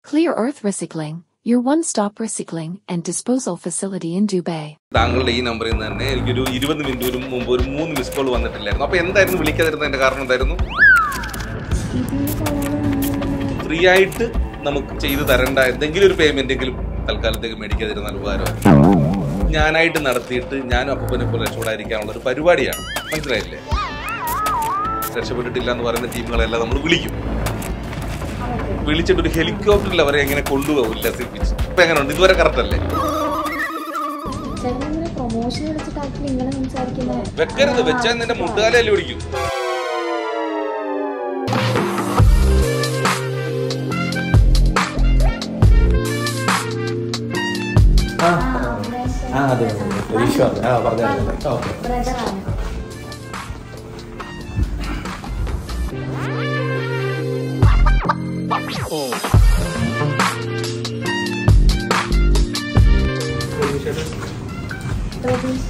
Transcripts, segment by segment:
Clear Earth Recycling, your one-stop recycling and disposal facility in Dubai. താങ്കളുടെ ഈ നമ്പറിൽ നിന്ന് തന്നെ എനിക്കൊരു ഇരുപത് മിനിറ്റ് ഒരു മുമ്പ് ഒരു മൂന്ന് മിസ് കോൾ വന്നിട്ടില്ലായിരുന്നു അപ്പൊ എന്തായിരുന്നു വിളിക്കാതിരുന്നതിന്റെ കാരണം എന്തായിരുന്നു ഫ്രീ ആയിട്ട് നമുക്ക് ചെയ്തു തരേണ്ട എന്തെങ്കിലും ഒരു പേയ്മെന്റ് എങ്കിലും തൽക്കാലത്തേക്ക് മേടിക്കാതിരുന്നാൽ ഉപകാരമാണ് ഞാനായിട്ട് നടത്തിയിട്ട് ഞാനും അപ്പനെ പോലെ രക്ഷപ്പെടാതിരിക്കാനുള്ള ഒരു പരിപാടിയാണ് മനസ്സിലായില്ലേ രക്ഷപ്പെട്ടിട്ടില്ല എന്ന് പറയുന്ന ടീമുകളെല്ലാം നമ്മൾ വിളിക്കും വിളിച്ചിട്ട് ഒരു ഹെലികോപ്റ്ററിൽ അവരെ എങ്ങനെ കൊണ്ടുപോകും ഉല്ലസിപ്പിച്ച് ഇപ്പൊ എങ്ങനെയുണ്ട് ഇതുവരെ കറക്റ്റ് അല്ലേ ചേട്ടൻ ഇങ്ങനെ പ്രൊമോഷൻ വിളിച്ചിട്ടാക്കി ഇങ്ങനെ സംസാരിക്കുന്നത് വെക്കരുത് വെച്ചാൽ നിന്റെ മുട്ടുകാലല്ലേ പിടിക്കും ആ ആ അതെ അതെ ഒരീഷ ആ പറഞ്ഞായിരുന്നു ഓക്കെ ബ്രദറാണ് പ്രതീഷ്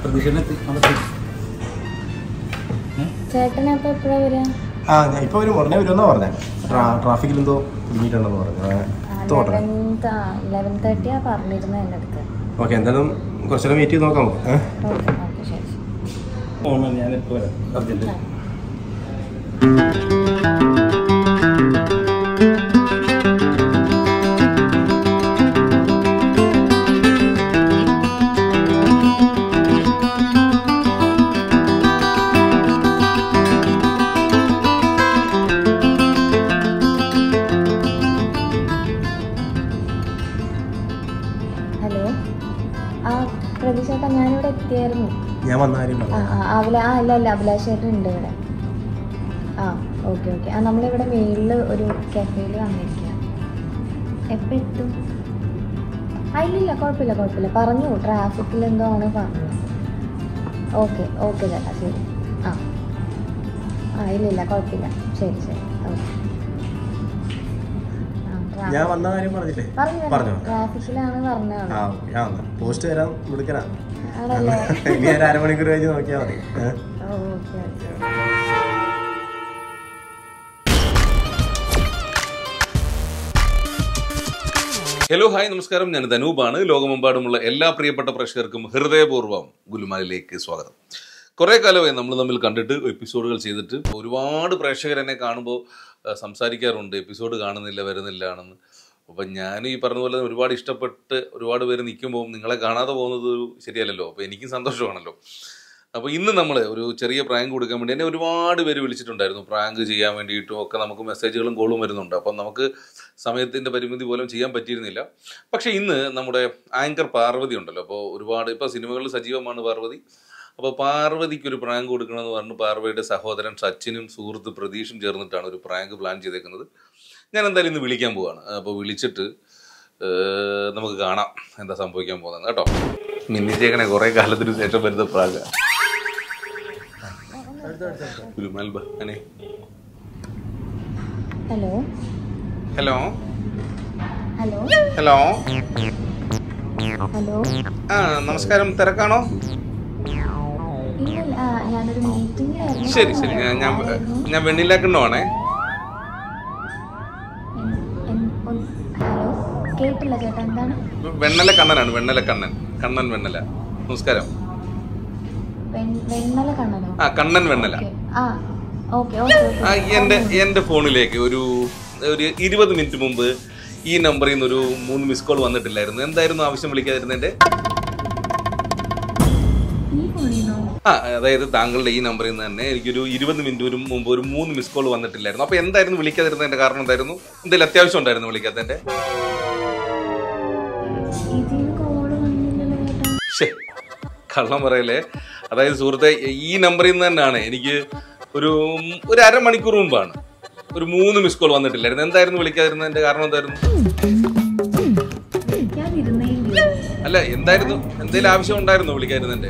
ചേട്ടൻ അപ്പൊ എപ്പോഴാ വരിക ആ ഞാൻ ഇപ്പോൾ വരും ഉടനെ വരുമെന്നാ പറഞ്ഞേ ട്രാഫിക്കിൽ എന്തോ കുടുങ്ങിയിട്ടുണ്ടെന്ന് പറഞ്ഞു ആ, എത്തും ഉടനെ ലെവൻ തേർട്ടിയാ പറഞ്ഞിരുന്നത് എൻ്റെ അടുത്ത് ഓക്കെ എന്തായാലും കുറച്ചേരം വെയിറ്റ് ചെയ്ത് നോക്കാം നമുക്ക് ഏ? ഓക്കെ ഓക്കെ ശരി ശരി ഞാനിപ്പോൾ വരാം അർജൻറ്റ് ഹലോ ആ പ്രതീഷ് ചേട്ടാ ഞാനിവിടെ എത്തിയായിരുന്നു ഞാൻ വന്ന കാര്യം ആ പറഞ്ഞു ആ അഭില ആ അല്ല അല്ല അഭിലാഷ് ചേട്ടൻ ഉണ്ട് ഇവിടെ ആ ഓക്കെ ഓക്കെ ആ നമ്മളിവിടെ മേളിൽ ഒരു കഫേയിൽ വന്നിരിക്കുക എപ്പോൾ എത്തും ആ ഇല്ലില്ല കുഴപ്പമില്ല കുഴപ്പമില്ല പറഞ്ഞു ട്രാഫിക്കിൽ എന്തോ ആണ് പറഞ്ഞു ഓക്കെ ഓക്കെ ചേട്ടാ ശരി ആ ആ ഇല്ലില്ല കുഴപ്പമില്ല ശരി ശരി ഓക്കെ ഞാൻ വന്ന കാര്യം പറഞ്ഞില്ലേ പറഞ്ഞു പറഞ്ഞോ ട്രാഫിക്കിലാണ് പറഞ്ഞതാണ് ആ ഓക്കെ ആ പോസ്റ്റ് വരാൻ വിളിക്കണ ആണല്ലേ ഇനി ഒരു അരമണിക്കൂർ കഴിഞ്ഞ് നോക്കിയാൽ മതി ഏ? ഓക്കെ ഓക്കെ ഹലോ ഹായ് നമസ്കാരം ഞാൻ ധനൂപാണ് ലോകമെമ്പാടുമുള്ള എല്ലാ പ്രിയപ്പെട്ട പ്രേക്ഷകർക്കും ഹൃദയപൂർവ്വം ഗുലുമാലിലേക്ക് സ്വാഗതം കുറേ കാലമായി നമ്മൾ തമ്മിൽ കണ്ടിട്ട് എപ്പിസോഡുകൾ ചെയ്തിട്ട് ഒരുപാട് പ്രേക്ഷകർ എന്നെ കാണുമ്പോൾ ആ, സംസാരിക്കാറുണ്ട് എപ്പിസോഡ് കാണുന്നില്ല വരുന്നില്ല ആണെന്ന് അപ്പം ഞാൻ ഈ പറഞ്ഞ പോലെ ഒരുപാട് ഇഷ്ടപ്പെട്ട് ഒരുപാട് പേര് നിൽക്കുമ്പോൾ നിങ്ങളെ കാണാതെ പോകുന്നത് ഒരു ശരിയല്ലല്ലോ അപ്പോൾ എനിക്കും സന്തോഷമാണല്ലോ അപ്പോൾ ഇന്ന് നമ്മൾ ഒരു ചെറിയ പ്രാങ്ക് കൊടുക്കാൻ വേണ്ടി എന്നെ ഒരുപാട് പേര് വിളിച്ചിട്ടുണ്ടായിരുന്നു പ്രാങ്ക് ചെയ്യാൻ വേണ്ടിയിട്ടും ഒക്കെ നമുക്ക് മെസ്സേജുകളും കോളും വരുന്നുണ്ട് അപ്പം നമുക്ക് സമയത്തിൻ്റെ പരിമിതി പോലും ചെയ്യാൻ പറ്റിയിരുന്നില്ല പക്ഷേ ഇന്ന് നമ്മുടെ ആങ്കർ പാർവതി ഉണ്ടല്ലോ അപ്പോൾ ഒരുപാട് ഇപ്പോൾ സിനിമകളിൽ സജീവമാണ് പാർവതി അപ്പോൾ പാർവതിക്ക് ഒരു പ്രാങ്ക് കൊടുക്കണമെന്ന് പറഞ്ഞ് പാർവതിയുടെ സഹോദരൻ സച്ചിനും സുഹൃത്ത് പ്രതീഷും ചേർന്നിട്ടാണ് ഒരു പ്രാങ്ക് പ്ലാൻ ചെയ്തേക്കുന്നത് ഞാൻ എന്തായാലും ഇന്ന് വിളിക്കാൻ പോവാണ് അപ്പോൾ വിളിച്ചിട്ട് ഏർ, നമുക്ക് കാണാം എന്താ സംഭവിക്കാൻ പോകുന്നത് കേട്ടോ മിന്നിച്ചേക്കനെ കുറേ കാലത്തിന് ശേഷം വരുന്ന പ്രാങ്ക് ഒരു മൽബ അനെ hello hello hello hello hello ആ നമസ്കാരം തിരക്കാണോ ഇല്ല ആ, ഞാനൊരു മീറ്റിംഗിലായിരുന്നു ശരി ശരി ഞാൻ ഞാൻ ഞാൻ വെണ്ണിലാക്കണ്ടോണേ ഹലോ കേട്ടില്ല ചേട്ടാ എന്താണ് വെണ്ണല കണ്ണനാണ് വെണ്ണല കണ്ണൻ കണ്ണൻ വെണ്ണല നമസ്കാരം വെൺ- വെണ്ണല കണ്ണനോ ആ കണ്ണൻ വെണ്ണല ഓക്കെ ആ ഓക്കെ ഓക്കെ ആ ഓക്കെ എൻ്റെ എൻ്റെ ഫോണിലേക്ക് ഒരു ഒരു ഇരുപത് മിനിറ്റ് മുമ്പ് ഈ നമ്പറിൽ നിന്ന് ഒരു മൂന്ന് മിസ് കോൾ വന്നിട്ടില്ലായിരുന്നു എന്തായിരുന്നു ആവശ്യം വിളിക്കാതിരുന്നതിൻ്റെ ഈ ഫോണിന്നോ ആ അതായത് താങ്കളുടെ ഈ നമ്പറിൽ നിന്ന് തന്നെ എനിക്കൊരു ഇരുപത് മിനിറ്റ് ഒരു മുമ്പ് ഒരു മൂന്ന് മിസ് കോൾ വന്നിട്ടില്ലായിരുന്നു അപ്പോൾ എന്തായിരുന്നു വിളിക്കാതിരുന്നതിൻ്റെ കാരണം എന്തായിരുന്നു എന്തെങ്കിലും അത്യാവശ്യം ഉണ്ടായിരുന്നു വിളിക്കാത്തതിൻ്റെ ഇതിന് കോള് വന്നില്ലല്ലോ ചേട്ടാ ശ്ശേ, കള്ളം പറയല്ലേ അതായത് സുഹൃത്തെ ഈ നമ്പറിൽ നിന്ന് തന്നെയാണ് എനിക്ക് ഒരു ഒരു അരമണിക്കൂർ മുമ്പാണ് ഒരു മൂന്ന് മിസ് കോൾ വന്നിട്ടില്ലായിരുന്നു എന്തായിരുന്നു വിളിക്കാതിരുന്നതിന്റെ കാരണം എന്തായിരുന്നു ഞാൻ ഇരുന്നേ ഇല്ല അല്ല എന്തായിരുന്നു എന്തെങ്കിലും ആവശ്യം ഉണ്ടായിരുന്നു വിളിക്കാതിരുന്നതിന്റെ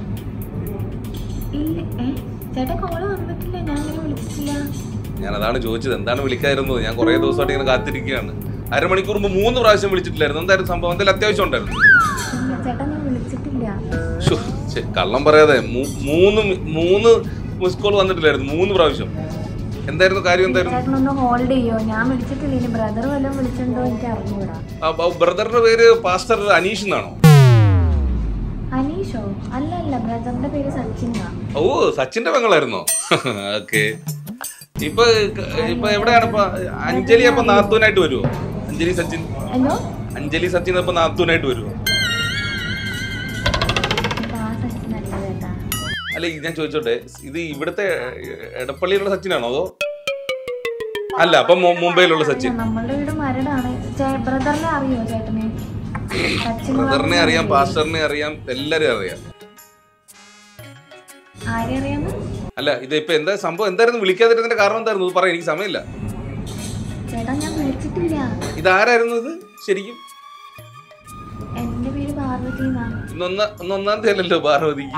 ഇല്ല ഏ ചേട്ടാ കോള് വന്നിട്ടില്ല ഞാൻ അങ്ങനെ വിളിച്ചിട്ടില്ല ഞാൻ അതാണ് ചോദിച്ചത് എന്താണ് വിളിക്കാതിരുന്നത് ഞാൻ കുറേ ദിവസമായിട്ട് ഇങ്ങനെ കാത്തിരിക്കുകയാണ് അരമണിക്കൂർ മുമ്പ് മൂന്ന് പ്രാവശ്യം വിളിച്ചിട്ടില്ലായിരുന്നു എന്തായിരുന്നു സംഭവം എന്തെങ്കിലും അത്യാവശ്യം ഉണ്ടായിരുന്നു ഇല്ല, ചേട്ടാ ഞാൻ വിളിച്ചിട്ടില്ല ശ്ശോ, ശ്ശേ, കള്ളം പറയാതെ മൂ- മൂന്ന് മി- മൂന്ന് മിസ് കോൾ വന്നിട്ടില്ലായിരുന്നു മൂന്ന് പ്രാവശ്യം എന്തായിരുന്നു കാര്യം എന്തായിരുന്നു ചേട്ടനൊന്ന് ഹോൾഡ് ചെയ്യോ ഞാൻ വിളിച്ചിട്ടില്ല ഇനി ബ്രദർ വല്ലതും വിളിച്ചിട്ടുണ്ടോ എനിക്ക് അറിഞ്ഞൂടാ ബ്രദറിന്റെ പേര് പാസ്റ്റർ അനീഷ് എന്നാണോ അനീഷോ അല്ല അല്ല ബ്രദറിന്റെ പേര് സച്ചിന്നാ ഓ സച്ചിന്റെ പെങ്ങളായിരുന്നോ ഓക്കെ ഇപ്പൊ ഇപ്പൊ എവിടെയാണ് ഇപ്പൊ അഞ്ജലി അപ്പൊ നാത്തൂനായിട്ട് വരുമോ അഞ്ജലി സച്ചിൻ എന്തോ അഞ്ജലി സച്ചിൻ അപ്പൊ നാത്തൂനായിട്ട് വരുമോ ഇപ്പൊ ആ സച്ചിനല്ല ചേട്ടാ അല്ല ഇത് ഞാൻ ചോദിച്ചോട്ടെ ഇത് ഇവിടുത്തെ എടപ്പള്ളിയിലുള്ള സച്ചിനാണോ അതോ അല്ല അപ്പൊ മു- മുംബൈയിലുള്ള സച്ചിൻ നമ്മളുടെ വീട് മരടാണ് ബ്രദറിനെ അറിയോ ചേട്ടനെ സച്ചിൻ ബ്രദറിനെ അറിയാം പാസ്റ്ററിനെ അറിയാം എല്ലാരും അറിയാം ആരെ അറിയാമോ അല്ല ഇത് ഇപ്പൊ എന്താ സംഭവം എന്തായിരുന്നു വിളിക്കാതിരുന്നതിന്റെ കാരണം എന്തായിരുന്നു ഇത് പറയാൻ എനിക്ക് സമയമില്ല ചേട്ടാ ഞാൻ വിളിച്ചിട്ടില്ല ഇത് ആരായിരുന്നു ഇത് ശരിക്കും എന്റെ പേര് പാർവതി എന്നാ ഇന്നൊന്ന ഇന്ന് ഒന്നാം തീയതി അല്ലല്ലോ പാർവതിക്ക്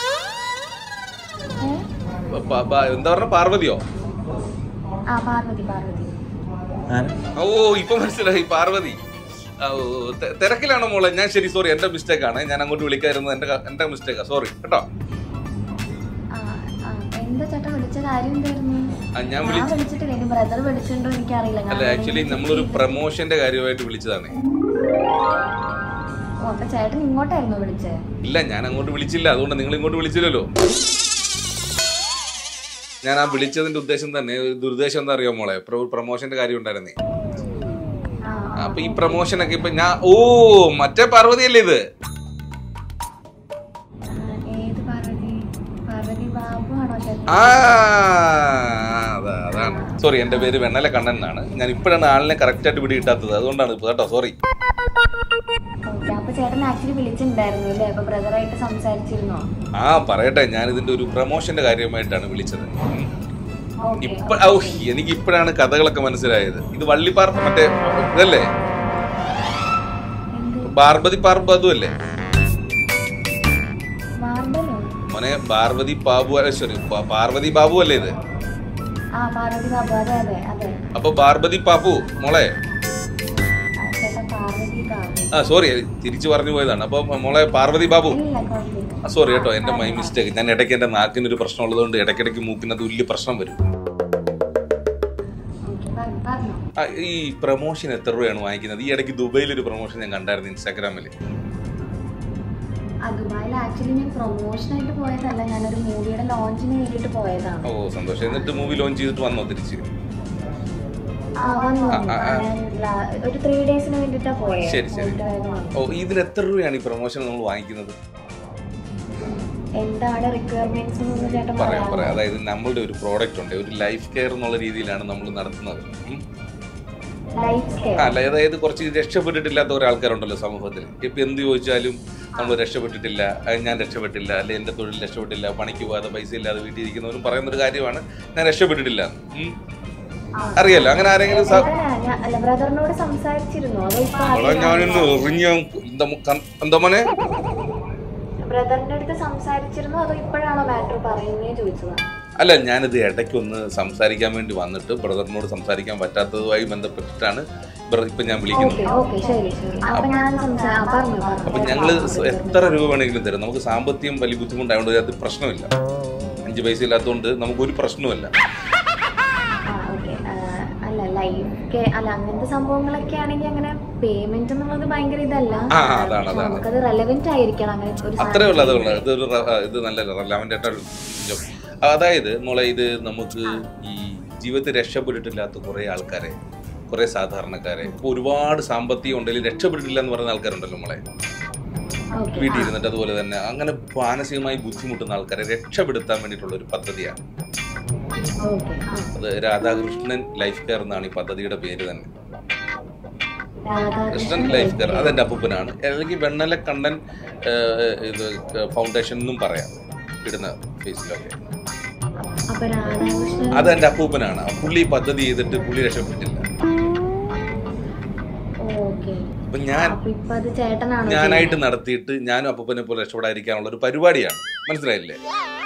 ഏ? പ- പ- എന്താ പറഞ്ഞ പാർവതിയോ ആ പാർവതി പാർവതി ഓ ഇപ്പൊ മനസ്സിലായി പാർവതി ആ, ഓ, തെ- തിരക്കിലാണോ മോളെ ഞാൻ ശരി സോറി എന്റെ മിസ്റ്റേക്ക് ആണ് ഞാൻ അങ്ങോട്ട് വിളിക്കാതിരുന്നത് എന്റെ ക- എന്റെ മിസ്റ്റേക്കാ സോറി കേട്ടോ ആ ആ എന്താ ചേട്ടാ വിളിച്ച കാര്യം എന്തായിരുന്നു ആ, ഞാൻ ഞാൻ വിളി വിളിച്ചിട്ടില്ല ഇനി ബ്രദർ വിളിച്ചിട്ടുണ്ടോ എനിക്കറിയില്ല ഞാൻ അല്ല ആക്ച്വലി നമ്മളൊരു പ്രൊമോഷന്റെ കാര്യമായിട്ട് വിളിച്ചതാണ് ഓ അപ്പൊ ചേട്ടൻ ഇങ്ങോട്ടായിരുന്നു വിളിച്ചേ ഇല്ല ഞാൻ അങ്ങോട്ട് വിളിച്ചില്ല അതുകൊണ്ട് നിങ്ങൾ ഇങ്ങോട്ട് വിളിച്ചില്ലല്ലോ ഞാൻ ആ വിളിച്ചതിന്റെ ഉദ്ദേശം തന്നെ ദുരുദ്ദേശം എന്താ അറിയാമോ മോളെ പ്രൊ- പ്രൊമോഷന്റെ കാര്യം ഉണ്ടായിരുന്നേ ആ അപ്പൊ ഈ പ്രൊമോഷനൊക്കെ ഇപ്പൊ ഞാൻ ഓ മറ്റേ പാർവതി അല്ലേ ഇത് ആ, ഏത് പാർവതി പാർവതി ബാബു ആണോ ചേട്ടൻ ആ അതാ അതാണ് സോറി എന്റെ പേര് വെണ്ണല കണ്ണൻ എന്നാണ് ഞാൻ ഇപ്പോഴാണ് ആളിനെ കറക്റ്റ് ആയിട്ട് പിടി കിട്ടാത്തത് അതുകൊണ്ടാണ് ഇപ്പൊ കേട്ടോ സോറി ഓക്കെ അപ്പൊ ചേട്ടൻ ആക്ച്വലി വിളിച്ചിട്ടുണ്ടായിരുന്നു അല്ലേ അപ്പൊ ബ്രദറായിട്ട് സംസാരിച്ചിരുന്നോ ആ പറയട്ടെ ഞാൻ ഇതിന്റെ ഒരു പ്രൊമോഷന്റെ കാര്യമായിട്ടാണ് വിളിച്ചത് ഉം. ഓക്കെ ഇപ്പൊ ഔ, എനിക്ക് ഇപ്പോഴാണ് കഥകളൊക്കെ മനസ്സിലായത് ഇത് വള്ളിപ്പാർ മറ്റേ ഇതല്ലേ എന്ത് പാർവതി പാർബതു അല്ലേ മാർബലോ മോനെ പാർവതി ബാബു സോറി പാർവതി ബാബു അല്ലേ ഇത് ആ പാർവതി ബാബു അതെ അതെ അതെ അപ്പൊ പാർവതി പാപ്പു മോളെ ആ, ചേട്ടാ പാർവതി ബാബു ആ സോറി തിരിച്ചു പറഞ്ഞു പോയതാണ് അപ്പൊ മോളെ പാർവതി ബാബു ഇല്ല കുഴപ്പമില്ല സോറി കേട്ടോ എന്റെ മൈ മിസ്റ്റേക്ക് ഞാൻ ഇടയ്ക്ക് എന്റെ നാക്കിന് ഒരു പ്രശ്നം ഉള്ളതുകൊണ്ട് ഇടയ്ക്കിടയ്ക്ക് മൂക്കിനത് വലിയ പ്രശ്നം വരും ഓക്കെ പറഞ്ഞോ ആ, ഈ പ്രൊമോഷൻ എത്ര രൂപയാണ് വാങ്ങിക്കുന്നത് ഈ ഇടയ്ക്ക് ദുബൈയിൽ ഒരു പ്രൊമോഷൻ ഞാൻ കണ്ടായിരുന്നു ഇൻസ്റ്റാഗ്രാമിൽ ആ ദുബായിൽ ആക്ച്വലി ഞാൻ പ്രൊമോഷൻ ആയിട്ട് പോയതല്ല ഞാനൊരു മൂവിയുടെ ലോഞ്ചിന് വേണ്ടിയിട്ട് പോയതാണ് ഓ സന്തോഷം എന്നിട്ട് മൂവി ലോഞ്ച് ചെയ്തിട്ട് വന്നോ തിരിച്ച് ആ വന്നു വന്നു. ആ, ആ, ആ. ഞാൻ ല- ഒരു ത്രീ ഡേയ്സിന് വേണ്ടിയിട്ടാ പോയത് ശരി, ശരി. പോയിട്ട് വേഗം വന്നു. ഓ ഇതിന് എത്ര രൂപയാണ് ഈ പ്രൊമോഷൻ നമ്മൾ വാങ്ങിക്കുന്നത് എന്താണ് റിക്വയർമെന്റ്സ് എന്ന് ചേട്ടൻ പറയാം പറയാമോ? പറയാം അതായത് നമ്മളുടെ ഒരു പ്രോഡക്റ്റ് ഉണ്ട് ഒരു ലൈഫ് കെയർ എന്നുള്ള രീതിയിലാണ് നമ്മൾ നടത്തുന്നത് ഉം. ലൈഫ് ആ, കെയർ അല്ല അതായത് കുറച്ച് രക്ഷപ്പെട്ടിട്ടില്ലാത്ത കുറെ ആൾക്കാരുണ്ടല്ലോ സമൂഹത്തിൽ ഇപ്പൊ എന്ത് ചോദിച്ചാലും നമ്മൾ രക്ഷപ്പെട്ടിട്ടില്ല അത് ഞാൻ രക്ഷപ്പെട്ടില്ല അല്ലെ എന്റെ തൊഴിൽ രക്ഷപ്പെട്ടില്ല പണിക്ക് പോകാതെ പൈസ ഇല്ലാതെ വീട്ടിൽ ഇരിക്കുന്നവരും പറയുന്ന ഒരു കാര്യമാണ് ഞാൻ രക്ഷപ്പെട്ടിട്ടില്ല ഉം. അറിയാലോ അങ്ങനെ ആരെങ്കിലും സ- അല്ല ബ്രദറിനോട് സംസാരിച്ചിരുന്നു അതോ ഇപ്പൊ അവിടെ ഞാനിന്ന് എറിഞ്ഞ എന്താ മു- കം- എന്താ മോനെ ബ്രദറിന്റെ അടുത്ത് സംസാരിച്ചിരുന്നു അതോ ഇപ്പോഴാണോ മാറ്റർ പറയുന്നേ ചോദിച്ചതാ അല്ല ഞാനിത് ഇടയ്ക്കൊന്ന് സംസാരിക്കാൻ വേണ്ടി വന്നിട്ട് ബ്രദറിനോട് സംസാരിക്കാൻ പറ്റാത്തതുമായി ബന്ധപ്പെട്ടിട്ടാണ് ബ്ര- ഇപ്പൊ ഞാൻ വിളിക്കുന്നത് ഓക്കെ ഓക്കെ ശരി ശരി അപ്പൊ ഞാൻ സംസാ ആ, പറഞ്ഞു അപ്പൊ പറഞ്ഞു ഞങ്ങള് സ- എത്ര രൂപ വേണമെങ്കിലും തരും നമുക്ക് സാമ്പത്തികം വലിയ ബുദ്ധിമുട്ടായതുകൊണ്ട് അത് പ്രശ്നമില്ല അഞ്ച് പൈസ ഇല്ലാത്തതുകൊണ്ട് നമുക്ക് ഒരു പ്രശ്നവുമില്ല ആ ഓക്കെ അല്ല ലൈഫ് കെ അല്ല അങ്ങനത്തെ സംഭവങ്ങളൊക്കെ ആണെങ്കിൽ അങ്ങനെ പേയ്മെന്റ് എന്നുള്ളത് ഭയങ്കര ഇതല്ല ആ, ആ, അതാണ്, പക്ഷെ അതാണ്. നമുക്കത് റെലവെന്റ് ആയിരിക്കണം അങ്ങനെ ഒരു അത്രേ ഉള്ളൂ അതേ ഉള്ളൂ ഇതൊരു റ- ആ, ഇത് നല്ല റെലവൻ്റ് ആയിട്ടൊരു job. അതായത് മോളെ ഇത് നമുക്ക് ഈ ജീവിതത്തിൽ രക്ഷപ്പെട്ടിട്ടില്ലാത്ത കുറേ ആൾക്കാരെ കുറേ സാധാരണക്കാരെ ഇപ്പോൾ ഒരുപാട് സാമ്പത്തികം ഉണ്ടെങ്കിലും രക്ഷപ്പെട്ടിട്ടില്ല എന്ന് പറയുന്ന ആൾക്കാരുണ്ടല്ലോ മോളെ ഓക്കെ വീട്ടിൽ ഇരുന്നിട്ട് അതുപോലെ തന്നെ അങ്ങനെ മാനസികമായി ബുദ്ധിമുട്ടുന്ന ആൾക്കാരെ രക്ഷപ്പെടുത്താൻ വേണ്ടിയിട്ടുള്ള ഒരു പദ്ധതിയാണ് ഓക്കെ ആ അത് രാധാകൃഷ്ണൻ ലൈഫ് കെയർ എന്നാണ് ഈ പദ്ധതിയുടെ പേര് തന്നെ കൃഷ്ണൻ ലൈഫ് കെയർ അതെന്റെ അപ്പൂപ്പനാണ് അല്ലെങ്കിൽ വെണ്ണല കണ്ണൻ ഏഹ്, ഇത് ഫൗണ്ടേഷൻ എന്നും പറയാം ഇടുന്ന ഫേസിലൊക്കെ അപ്പൊ രാധാകൃഷ്ണൻ അത് എന്റെ അപ്പൂപ്പനാണ് ആ പുള്ളി ഈ പദ്ധതി ചെയ്തിട്ട് പുള്ളി രക്ഷപ്പെട്ടില്ല ഓക്കെ അപ്പൊ ഞാൻ അപ്പൊ ഇപ്പൊ അത് ചേട്ടനാണോ ഞാനായിട്ട് നടത്തിയിട്ട് ഞാനും അപ്പൂപ്പനെ പോലെ രക്ഷപ്പെടാതിരിക്കാനുള്ള ഒരു പരിപാടിയാണ് മനസ്സിലായില്ലേ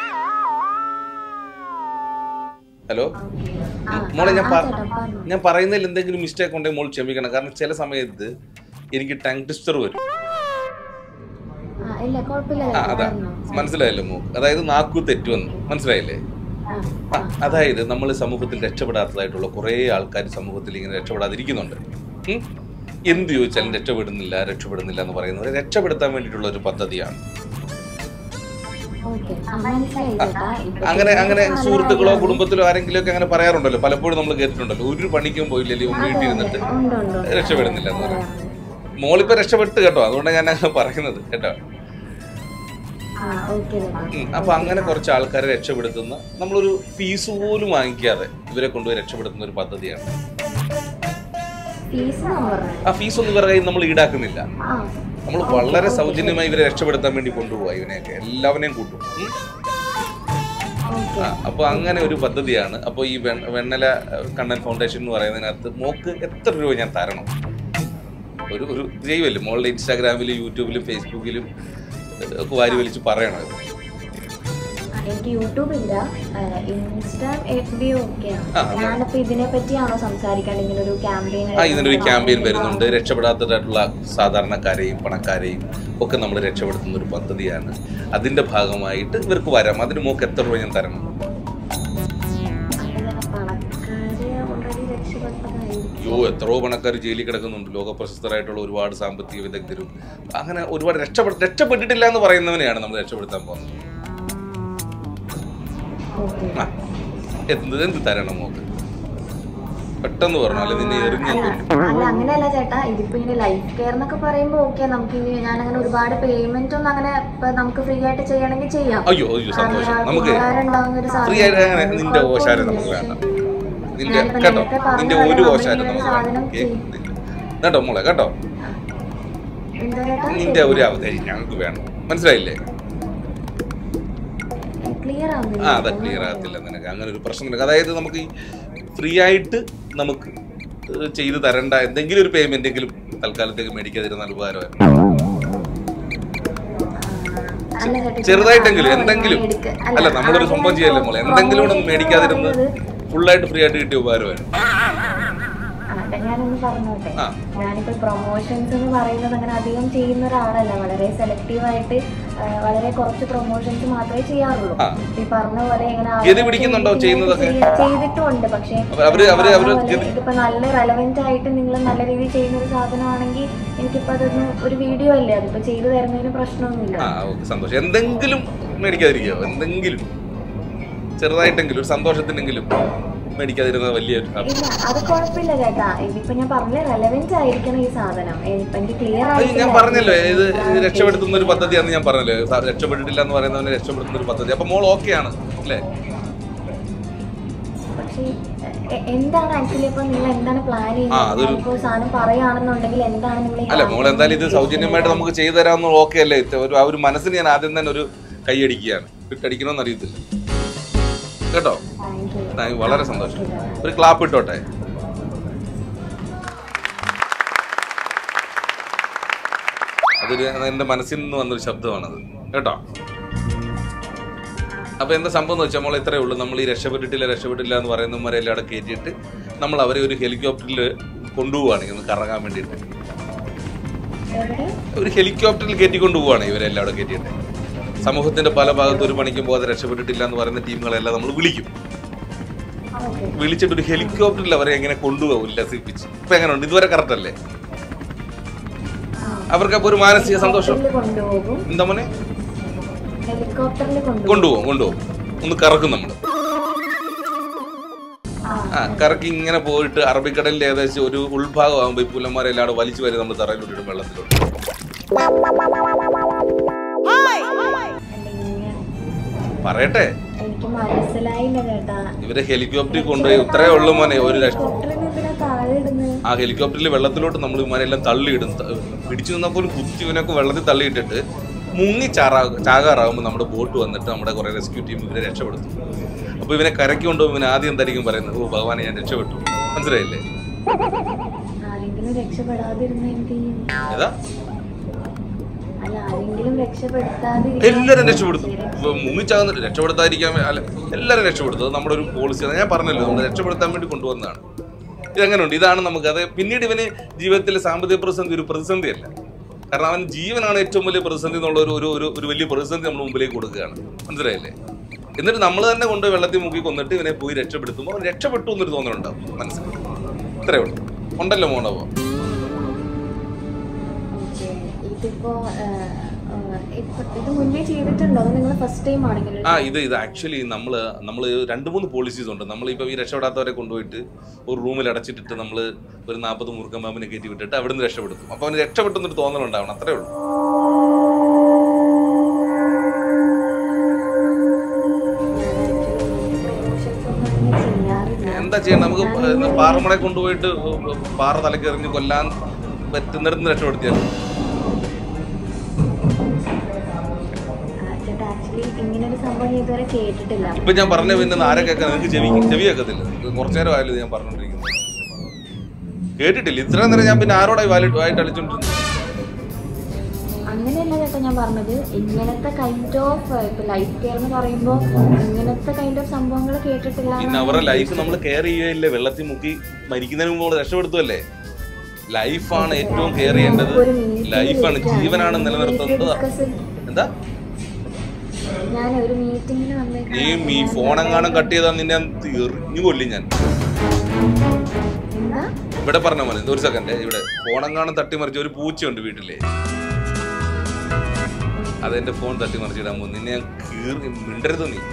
ഹലോ ആ, മോളെ ഞാൻ ആ, പറ- ചേട്ടാ, പറഞ്ഞോ. ഞാൻ പറയുന്നതിൽ എന്തെങ്കിലും മിസ്റ്റേക്ക് ഉണ്ടെങ്കിൽ മോൾ ക്ഷമിക്കണം കാരണം ചില സമയത്ത് എനിക്ക് ടങ് ട്വിസ്റ്റർ വരും ആ ഇല്ല കുഴപ്പമില്ല ആ ചേട്ടാ, അതാ പറഞ്ഞോ. മനസ്സിലായല്ലോ മോ അതായത് നാക്കു തെറ്റുവന്ന് മനസ്സിലായില്ലേ ആ ആ, അതായത് നമ്മൾ സമൂഹത്തിൽ രക്ഷപ്പെടാത്തതായിട്ടുള്ള കുറേ ആൾക്കാർ സമൂഹത്തിൽ ഇങ്ങനെ രക്ഷപ്പെടാതിരിക്കുന്നുണ്ട് ഉം? എന്ത് ചോദിച്ചാലും രക്ഷപ്പെടുന്നില്ല രക്ഷപ്പെടുന്നില്ല എന്ന് പറയുന്നത് രക്ഷപ്പെടുത്താൻ വേണ്ടിയിട്ടുള്ള ഒരു പദ്ധതിയാണ് ഓക്കെ ആ മനസ്സിലായി ചേട്ടാ ഇപ്പൊ അങ്ങനെ അങ്ങനെ പല സുഹൃത്തുക്കളോ ആളുകളും- കുടുംബത്തിലോ ആരെങ്കിലും ഒക്കെ അങ്ങനെ പറയാറുണ്ടല്ലോ പലപ്പോഴും നമ്മൾ കേട്ടിട്ടുണ്ടല്ലോ ഒരു പണിക്കും പോയില്ലെങ്കിൽ അതെ, വീട്ടിൽ അതെ. ഇരുന്നിട്ട് ഉണ്ട്, ഉണ്ട്, ഉണ്ട്. രക്ഷപ്പെടുന്നില്ല എന്ന് അതെ, പറയും അതെ. മോളിപ്പോ രക്ഷപ്പെട്ട് കേട്ടോ അതുകൊണ്ടാണ് ഞാൻ അങ്ങനെ പറയുന്നത് കേട്ടോ ആ ഓക്കെ ചേട്ടാ ഉം. അപ്പൊ അങ്ങനെ കുറച്ച് ആൾക്കാരെ രക്ഷപ്പെടുത്തുന്ന നമ്മളൊരു ഫീസ് പോലും വാങ്ങിക്കാതെ ഇവരെ കൊണ്ടുപോയി രക്ഷപ്പെടുത്തുന്ന ഒരു പദ്ധതിയാണ് ഫീസ് പറഞ്ഞത് ആ ഫീസ് ഒന്നും ഇവരുടെ കയ്യിൽ നമ്മൾ ഈടാക്കുന്നില്ല ആ നമ്മൾ വളരെ സൗജന്യമായി ഇവരെ രക്ഷപ്പെടുത്താൻ വേണ്ടി കൊണ്ടുപോവാ ഇവനെയൊക്കെ എല്ലാവരെയും കൂട്ടും ഉം. ഓക്കെ ആ, അപ്പൊ അങ്ങനെ ഒരു പദ്ധതിയാണ് അപ്പോൾ ഈ വെണ്ണ- വെണ്ണല കണ്ണൻ ഫൗണ്ടേഷൻ എന്ന് പറയുന്നതിനകത്ത് മോക്ക് എത്ര രൂപ ഞാൻ തരണം ഒരു ഒരു ചെയ്യുമല്ലേ മോളുടെ ഇൻസ്റ്റാഗ്രാമിലും യൂട്യൂബിലും ഫേസ്ബുക്കിലും ഏഹ്, ഒക്കെ വാരി വലിച്ച് പറയണം ഇത്. എനിക്ക് യൂട്യൂബ് ഇല്ല ഇൻസ്റ്റ എഫ് ബി ഒക്കെയാണ് ആ, ഞാനിപ്പോ ഇതിനെ പറ്റിയാണോ സംസാരിക്കാൻ ഇങ്ങനെ ഒരു ക്യാമ്പയിൻ ആ ഇതിനൊരു ക്യാമ്പയിൻ വരുന്നുണ്ട് രക്ഷപ്പെടാത്തതായിട്ടുള്ള സാധാരണക്കാരെയും പണക്കാരെയും ഒക്കെ നമ്മൾ രക്ഷപ്പെടുത്തുന്ന ഒരു പദ്ധതിയാണ് അതിന്റെ ഭാഗമായിട്ട് ഇവർക്ക് വരാം അതിന് മോക്ക് എത്ര രൂപ ഞാൻ തരണം പണക്കാര് ഓൾറെഡി രക്ഷപ്പെട്ടതായിരിക്കും അയ്യോ എത്രയോ പണക്കാർ ജയിലിൽ കിടക്കുന്നുണ്ട് ലോക പ്രശസ്തരായിട്ടുള്ള ഒരുപാട് സാമ്പത്തിക വിദഗ്ധരും അങ്ങനെ ഒരുപാട് രക്ഷപ്പെട്ട് രക്ഷപ്പെട്ടിട്ടില്ല എന്ന് പറയുന്നവനെയാണ് നമ്മൾ രക്ഷപ്പെടുത്താൻ പോകുന്നത് ഓക്കെ ആ എന്ത് എന്ത് തരണം മോക്ക് പെട്ടെന്ന് പറഞ്ഞു അല്ലെ നിന്നെ എറിഞ്ഞ അല്ല അല്ല അങ്ങനെയല്ല ചേട്ടാ ഇതിപ്പോ ഇങ്ങനെ ലൈഫ് കെയർ എന്നൊക്കെ പറയുമ്പോ ഓക്കെ നമുക്ക് ഇനി ഞാൻ അങ്ങനെ ഒരുപാട് പേയ്മെന്റ് ഒന്നും അങ്ങനെ ഇപ്പൊ നമുക്ക് ഫ്രീ ആയിട്ട് ചെയ്യണമെങ്കിൽ ചെയ്യാം അയ്യോ അയ്യോ സന്തോഷം കാരണം നമുക്ക് ഉപകാരം ഉണ്ടാവുന്ന ഒരു ഫ്രീ സാധനം. ആയിട്ട് അങ്ങനെ നിന്റെ ഓശാരം നമുക്ക് വേണ്ട നിന്റെ ഞാനിപ്പോ കേട്ടോ നേരത്തെ പറഞ്ഞ നിന്റെ പോലെ ഒരു നമ്മൾ ഓശാരം ഇങ്ങനെ നമുക്ക് സാധനം വേണ്ട ചെയ്യും. കേൾക്കുന്നില്ല കേട്ടോ മോളെ കേട്ടോ എന്താ ചേട്ടാ നിന്റെ ഒരു അവധി ഞങ്ങൾക്ക് വേണം മനസ്സിലായില്ലേ ക്ലിയർ ആ ആവുന്നില്ല അതാ ക്ലിയർ ആകത്തില്ല നിനക്ക് അങ്ങനെ ഒരു പ്രശ്നം നിനക്ക് അതായത് നമുക്ക് ഈ ഫ്രീ ആയിട്ട് നമുക്ക് ഏഹ് ചെയ്ത് തരേണ്ട എന്തെങ്കിലും ഒരു പേയ്മെന്റ് എങ്കിലും തൽക്കാലത്തേക്ക് മേടിക്കാതിരുന്ന ഉപകാരമായിരുന്നു അല്ല ചേട്ടാ, ചെറുതായിട്ടെങ്കിലും ഞാൻ എന്തെങ്കിലും എടുക്ക- അല്ല നമ്മളൊരു അത് സംഭവം ഞാൻ ചെയ്യല്ലേ മോളെ എന്തെങ്കിലും ഒന്നും promotion മേടിക്കാതിരുന്ന് പറയുന്നത് ഫുള്ളായിട്ട് ഫ്രീ ആയിട്ട് കിട്ടിയ ഉപകാരമായിരുന്നു ആ, അതെ, ഞാനൊന്ന് പറഞ്ഞോട്ടെ ആ. ഞാനിപ്പോ പ്രൊമോഷൻസ് എന്ന് പറയുന്നത് അങ്ങനെ അധികം ചെയ്യുന്ന ഒരാളല്ല വളരെ സെലക്റ്റീവ് ആയിട്ട് ആ, വളരെ കുറച്ച് പ്രൊമോഷൻസ് മാത്രമേ ചെയ്യാറുള്ളൂ ആ. ഈ പറഞ്ഞ പോലെ ഇങ്ങനെ ഗതി ആൾക്കാർക്ക് പിടിക്കുന്നുണ്ടോ വേണ്ടി ചെയ്യുന്നതൊക്കെ? ചെയ്യ- ചെയ്തിട്ടുമുണ്ട് പക്ഷേ അപ്പൊ അവര്- അവര്- പറഞ്ഞ അവര് പോലെ ഗതി- ഇതിപ്പോ നല്ല റെലവെന്റ് ആയിട്ട് നിങ്ങൾ നല്ല രീതിയിൽ ചെയ്യുന്ന ഒരു സാധനമാണെങ്കിൽ എനിക്കിപ്പോ അതൊന്ന് ഒരു വീഡിയോ അല്ലേ അതിപ്പോ ചെയ്തു തരുന്നതിന് പ്രശ്നമൊന്നുമില്ല ആ ഓക്കെ സന്തോഷം എന്തെങ്കിലും മേടിക്കാതിരിക്കോ എന്തെങ്കിലും ചെറുതായിട്ടെങ്കിലും ഒരു സന്തോഷത്തിനെങ്കിലും മേടിക്കാതിരുന്നത് വലിയ ഒരു ഹാപ്പി ഇല്ല അത് കുഴപ്പമില്ല ചേട്ടാ ഇതിപ്പോ ഞാൻ പറഞ്ഞ റെലവെന്റ് ആയിരിക്കണം ഈ സാധനം ഇപ്പൊ എനിക്ക് ക്ലിയർ അത് ഞാൻ ആയിട്ട് പറഞ്ഞല്ലോ ഇത് ഇത് രക്ഷപ്പെടുത്തുന്ന ഒരു പദ്ധതിയാന്ന് ഞാൻ പറഞ്ഞല്ലോ സ- രക്ഷപ്പെട്ടിട്ടില്ല എന്ന് പറയുന്നവനെ രക്ഷപ്പെടുത്തുന്ന ഒരു പദ്ധതി അപ്പൊ മോൾ ഓക്കെയാണ് അല്ലേ പക്ഷേ എ- എന്താണ് ആക്ച്വലി ഇപ്പൊ നിങ്ങൾ എന്താണ് പ്ലാൻ ആ, ചെയ്യുന്നത് അതൊരു- ഇപ്പോൾ സാധനം പറയുകയാണെന്നുണ്ടെങ്കിൽ എന്താണ് നിങ്ങൾ ഈ അല്ല മോൾ campaign എന്തായാലും ഇത് ഉദ്ദേശിക്കുന്നത്? സൗജന്യമായിട്ട് നമുക്ക് ചെയ്തു തരാമെന്ന് ഓക്കെ അല്ലേ ഇത് ഒരു ആ ഒരു മനസ്സിന് ഞാൻ ആദ്യം തന്നെ ഒരു കൈയടിക്കുകയാണ് ഇട്ടടിക്കണമെന്ന് അറിയത്തില്ല കേട്ടോ Thank you. Thank you. വളരെ സന്തോഷം ഒരു ക്ലാപ്പ് ഇട്ടോട്ടെ അതൊരു എൻ്റെ മനസ്സിൽ നിന്ന് വന്നൊരു ശബ്ദമാണത് കേട്ടോ അപ്പൊ എന്താ സംഭവം എന്ന് വെച്ചാൽ നമ്മൾ ഇത്രയേ ഉള്ളൂ നമ്മൾ ഈ രക്ഷപ്പെട്ടിട്ടില്ല രക്ഷപ്പെട്ടില്ല എന്ന് പറയുന്നവരെ എല്ലാം അവിടെ കയറ്റിയിട്ട് നമ്മൾ അവരെ ഒരു ഹെലികോപ്റ്ററിൽ കൊണ്ടുപോവാണ് ഇന്ന് കറങ്ങാൻ വേണ്ടിയിട്ട് എവിടെ ഒരു ഹെലികോപ്റ്ററിൽ കയറ്റിക്കൊണ്ട് പോവാണ് ഇവരെല്ലാം അവിടെ കയറ്റിയിട്ട് സമൂഹത്തിന്റെ പല ഭാഗത്ത് ഒരു പണിക്കും പോകാതെ രക്ഷപ്പെട്ടിട്ടില്ല എന്ന് പറയുന്ന ടീമുകളെല്ലാം നമ്മൾ വിളിക്കും ഓക്കെ വിളിച്ചിട്ട് ഒരു ഹെലികോപ്റ്ററിൽ അവരെ എങ്ങനെ കൊണ്ടുപോകും ഉല്ലസിപ്പിച്ച് ഇപ്പൊ എങ്ങനെയുണ്ട് ഇതുവരെ കറക്റ്റ് അല്ലേ അവർക്ക് അപ്പൊ ഒരു മാനസിക സന്തോഷം കൊണ്ടുപോകും എന്താ മോനെ ഹെലികോപ്റ്ററിൽ കൊണ്ടുപോകും കൊണ്ടുപോകും കൊണ്ടുപോകും ഒന്ന് കറക്കും നമ്മൾ ആ കറക്കി ഇങ്ങനെ പോയിട്ട് അറബിക്കടലിന്റെ ഏകദേശം ഒരു ഉൾഭാഗം ആകുമ്പോൾ ഈ പുല്ലന്മാരെല്ലാം അവിടെ വലിച്ചു വരെ നമ്മൾ തറയിലോട്ട് ഇടും വെള്ളത്തിലോട്ട് അല്ലെങ്കിൽ പറയട്ടെ എനിക്ക് മനസ്സിലായില്ല ചേട്ടാ ഇവരെ ഹെലികോപ്റ്ററിൽ കൊണ്ടുപോയി ഇത്രേ ഉള്ളൂ മോനെ ഒരു ലക്ഷം ഹെലികോപ്റ്ററിൽ എന്തിനാ താഴെ ഇടുന്നത് ആ ഹെലികോപ്റ്ററിൽ വെള്ളത്തിലോട്ട് നമ്മൾ ഇവന്മാരെല്ലാം തള്ളിയിടും ത- പിടിച്ചു നിന്നപ്പോൾ കുത്തി ഇവനൊക്കെ വെള്ളത്തിൽ തള്ളിയിട്ടിട്ട് മുങ്ങി ചാറാ ചാകാറാകുമ്പോൾ നമ്മുടെ ബോട്ട് വന്നിട്ട് നമ്മുടെ കുറേ റെസ്ക്യൂ ടീം ഇവരെ രക്ഷപ്പെടുത്തും അപ്പോൾ ഇവനെ കരയ്ക്ക് കൊണ്ടുപോകും ഇവനെ ആദ്യം എന്തായിരിക്കും പറയുന്നത് ഓ ഭഗവാനെ ഞാൻ രക്ഷപ്പെട്ടു മനസ്സിലായില്ലേ ആരെങ്കിലും രക്ഷപ്പെടാതിരുന്ന എന്ത് ചെയ്യും ഏതാ അല്ല ആരെങ്കിലും രക്ഷപ്പെടുത്താതെ എല്ലാവരും രക്ഷപ്പെടുത്തും ഇപ്പൊ മുങ്ങിച്ചാകുന്ന രക്ഷപ്പെടുത്താതിരിക്കാൻ വേ- അല്ല എല്ലാവരും രക്ഷപ്പെടുത്തും അത് നമ്മുടെ ഒരു പോളിസിയാണ് ഞാൻ പറഞ്ഞല്ലോ നമ്മൾ രക്ഷപ്പെടുത്താൻ വേണ്ടി കൊണ്ടുവന്നതാണ് ഇതെങ്ങനെയുണ്ട് ഇതാണ് നമുക്ക് അത് പിന്നീട് ഇവന് ജീവിതത്തിലെ സാമ്പത്തിക പ്രതിസന്ധി ഒരു പ്രതിസന്ധിയല്ല കാരണം അവൻ ജീവനാണ് ഏറ്റവും വലിയ പ്രതിസന്ധി എന്നുള്ള ഒരു ഒരു ഒരു ഒരു വലിയ പ്രതിസന്ധി നമ്മൾ മുമ്പിലേക്ക് കൊടുക്കുകയാണ് മനസ്സിലായില്ലേ എന്നിട്ട് നമ്മൾ തന്നെ കൊണ്ടുപോയി വെള്ളത്തിൽ മുക്കി കൊന്നിട്ട് ഇവനെ പോയി രക്ഷപ്പെടുത്തുമ്പോൾ അവൻ രക്ഷപ്പെട്ടു എന്നൊരു തോന്നലുണ്ടാവും മനസ്സിൽ ഇത്രേ ഉള്ളൂ ഉണ്ടല്ലോ മോണവോ ഓക്കേ. ഇതിപ്പോ ആ, ആ, ഇപ്പൊ ഇത് മുന്നേ ചെയ്തിട്ടുണ്ടോ അത് നിങ്ങൾ ഫസ്റ്റ് ടൈം ആണെങ്കിൽ ആ ഇത് ഇത് ആക്ച്വലി നമ്മൾ നമ്മൾ രണ്ട് മൂന്ന് പോളിസീസ് ഉണ്ട് നമ്മളിപ്പോൾ ഈ രക്ഷപ്പെടാത്തവരെ കൊണ്ടുപോയിട്ട് ഒരു റൂമിൽ അടച്ചിട്ടിട്ട് നമ്മൾ ഒരു നാൽപ്പത് മുറുക്കം പാമ്പിനെ കയറ്റി വിട്ടിട്ട് അവിടുന്ന് രക്ഷപ്പെടുത്തും അപ്പോൾ അവന് രക്ഷപ്പെട്ടെന്നൊരു തോന്നലുണ്ടാവണം അത്രേ ഉള്ളൂ ചെയ്യാറില്ല എന്താ ചെയ്യണം നമുക്ക് പാറമണെ കൊണ്ടുപോയിട്ട് പാറ തലക്ക് എറിഞ്ഞ് കൊല്ലാൻ പറ്റുന്നിടത്ത് രക്ഷപ്പെടുത്തിയാൽ ആ, ചേട്ടാ ആക്ച്വലി ഇങ്ങനെ ഒരു സംഭവം ഞാൻ ഇതുവരെ കേട്ടിട്ടില്ല ഇപ്പൊ ഞാൻ പറഞ്ഞ പിന്നെ ആരെ കേൾക്കാൻ നിങ്ങൾക്ക് ചെവി ചെവി കേൾക്കത്തില്ല കുറച്ചു നേരം ആയാലും ഇത് ഞാൻ പറഞ്ഞോണ്ടിരിക്കുന്നത് കേട്ടിട്ടില്ല ഇത്രയും നേരം ഞാൻ പിന്നെ ആരോടായി വാലിട്ട് വായിട്ട് അടിച്ചോണ്ടിരുന്നത് അങ്ങനെയല്ല ചേട്ടാ ഞാൻ പറഞ്ഞത് ഇങ്ങനത്തെ കൈൻഡ് ഓഫ് ഇപ്പൊ ലൈഫ് കെയർ എന്ന് പറയുമ്പോൾ ഇങ്ങനത്തെ കൈൻഡ് ഓഫ് സംഭവങ്ങൾ കേട്ടിട്ടില്ല പിന്നെ അവരുടെ ലൈഫ് നമ്മൾ കെയർ ചെയ്യുകയില്ലേ വെള്ളത്തിൽ മുക്കി മരിക്കുന്നതിന് മുമ്പ് നമ്മൾ രക്ഷപ്പെടുത്തുമല്ലേ ലൈഫാണ് ഏറ്റവും കെയർ ചെയ്യേണ്ടത് ലൈഫാണ് ജീവനാണ് നിലനിർത്തുന്നത് എന്താ ഞാൻ ഒരു മീറ്റിംഗിന് വന്നേക്കാം നീ ഈ ഫോണെങ്ങാനും കട്ട് ചെയ്താൽ നിന്നെ ഞാൻ എറിഞ്ഞു കൊല്ലി ഞാൻ എന്താ ഇവിടെ പറഞ്ഞ പോലെ ഒരു സെക്കൻഡ് ഇവിടെ ഫോണെങ്ങാനും തട്ടിമറിച്ച ഒരു പൂച്ചയുണ്ട് വീട്ടിലെ അതെന്റെ ഫോൺ തട്ടിമറിച്ചിടാൻ പോകും നിന്നെ ഞാൻ കീറി മിണ്ടരുത് നീ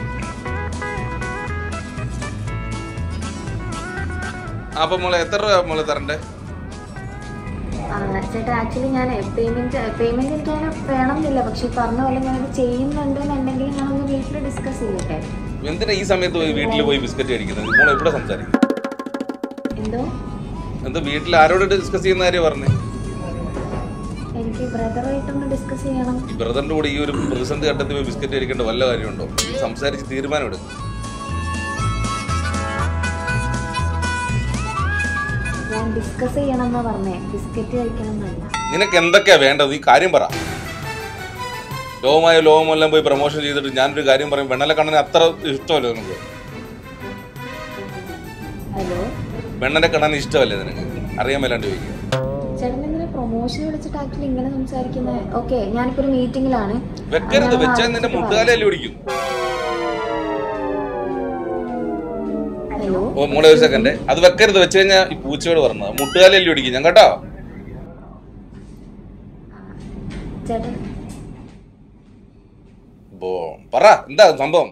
അപ്പൊ മോളെ എത്ര രൂപ മോളെ തരണ്ടേ ആ, ചേട്ടാ ആക്ച്വലി ഞാൻ പേയ്മെന്റ് പേയ്മെന്റ് എനിക്ക് അങ്ങനെ വേണമെന്നില്ല പക്ഷെ ഈ പറഞ്ഞ പോലെ ഞാനത് ചെയ്യുന്നുണ്ടെന്നുണ്ടെങ്കിൽ ഞാനൊന്ന് വീട്ടിൽ ഡിസ്കസ് ചെയ്യട്ടെ എന്തിനാ ഈ സമയത്ത് പോയി വീട്ടിൽ പോയി ബിസ്ക്കറ്റ് കഴിക്കുന്നത് മോളെ എവിടെ സംസാരിക്കും എന്തോ എന്താ വീട്ടിൽ ആരോട് ഡിസ്കസ് ചെയ്യുന്ന കാര്യം പറഞ്ഞേ എനിക്ക് ബ്രദറായിട്ടൊന്ന് ഡിസ്കസ് ചെയ്യണം ഈ ബ്രദറിന്റെ കൂടെ ഈ ഒരു പ്രതിസന്ധി ഘട്ടത്തിൽ പോയി ബിസ്ക്കറ്റ് കഴിക്കേണ്ട വല്ല കാര്യമുണ്ടോ സംസാരിച്ച് തീരുമാനം എടുക്കും ഞാൻ ഡിസ്കസ് ചെയ്യണം എന്നാ പറഞ്ഞേ ബിസ്ക്കറ്റ് കഴിക്കണം എന്നല്ല നിനക്ക് എന്തൊക്കെയാ വേണ്ടത് ഈ കാര്യം പറ ലോകമായ ലോകമെല്ലാം പോയി പ്രൊമോഷൻ ചെയ്തിട്ട് ഞാനൊരു കാര്യം പറയും വെണ്ണലക്കണ്ണന് അത്ര ഇഷ്ടമല്ലേ നിനക്ക് ഹലോ വെണ്ണന്റെ കണ്ണന് ഇഷ്ടമല്ലേ നിനക്ക് അറിയാൻ മേലാണ്ട് ചോദിക്കുക ചേട്ടൻ എന്തിനാ പ്രൊമോഷൻ വിളിച്ചിട്ട് ആക്ച്വലി ഇങ്ങനെ സംസാരിക്കുന്നത് ഓക്കെ ഞാനിപ്പോ ഒരു മീറ്റിംഗിലാണ് വെക്കരുത് വെച്ചാൽ നിന്റെ മുട്ടുകാലല്ലേ പിടിക്കും ഹലോ ഓ മോളെ ഒരു സെക്കൻഡ് അത് വെക്കരുത് വെച്ച് കഴിഞ്ഞാൽ ഈ പൂച്ചയോട് പറഞ്ഞത് മുട്ടുകാലല്ലേ പിടിക്കും ഞാൻ കേട്ടോ ചേട്ടൻ ബോ പറ എന്താ സംഭവം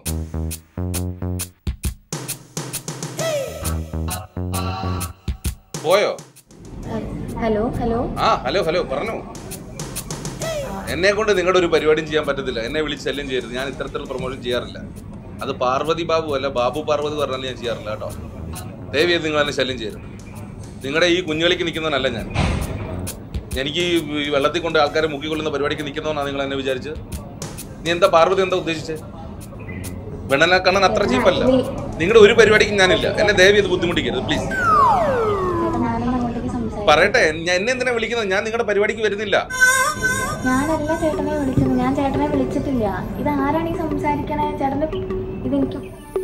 പോയോ ഹലോ ഹലോ ആ ഹലോ ഹലോ പറഞ്ഞു എന്നെ കൊണ്ട് നിങ്ങളുടെ ഒരു പരിപാടിയും ചെയ്യാൻ പറ്റത്തില്ല എന്നെ വിളിച്ച് ശല്യം ചെയ്യരുത് ഞാൻ ഇത്തരത്തിലുള്ള പ്രൊമോഷൻ ചെയ്യാറില്ല അത് പാർവതി ബാബു അല്ല ബാബു പാർവതി പറഞ്ഞാൽ ഞാൻ ചെയ്യാറില്ല കേട്ടോ ദയവ് ചെയ്ത് നിങ്ങൾ എന്നെ ശല്യം ചെയ്യരുത് നിങ്ങളുടെ ഈ കുഞ്ഞുകളിക്ക് നിൽക്കുന്നവനല്ല ഞാൻ എനിക്ക് ഈ ഈ വെള്ളത്തിൽ കൊണ്ട് ആൾക്കാരെ മുക്കിക്കൊള്ളുന്ന പരിപാടിക്ക് നിൽക്കുന്നവനാണ് നിങ്ങൾ എന്നെ വിചാരിച്ചത് നീ എന്താ പാർവതി എന്താ ഉദ്ദേശിച്ചത് വെണ്ണനക്കണ്ണൻ അത്ര ചീപ്പല്ല നിങ്ങളുടെ ഒരു പരിപാടിക്കും ഞാനില്ല എന്നെ ദയവ് ചെയ്ത് ബുദ്ധിമുട്ടിക്കരുത് പ്ലീസ് ചേട്ടൻ ഞാനൊന്ന് അങ്ങോട്ടേക്ക് സംസാരിക്കാം പറയട്ടെ ഞാൻ എന്നെ എന്തിനാ വിളിക്കുന്നത് ഞാൻ നിങ്ങളുടെ പരിപാടിക്ക് വരുന്നില്ല ഞാനല്ല ചേട്ടനെ വിളിച്ചത് ഞാൻ ചേട്ടനെ വിളിച്ചിട്ടില്ല ഇത് ആരാണ് ഈ സംസാരിക്കണേ ചേട്ടന് ഇതെനിക്ക്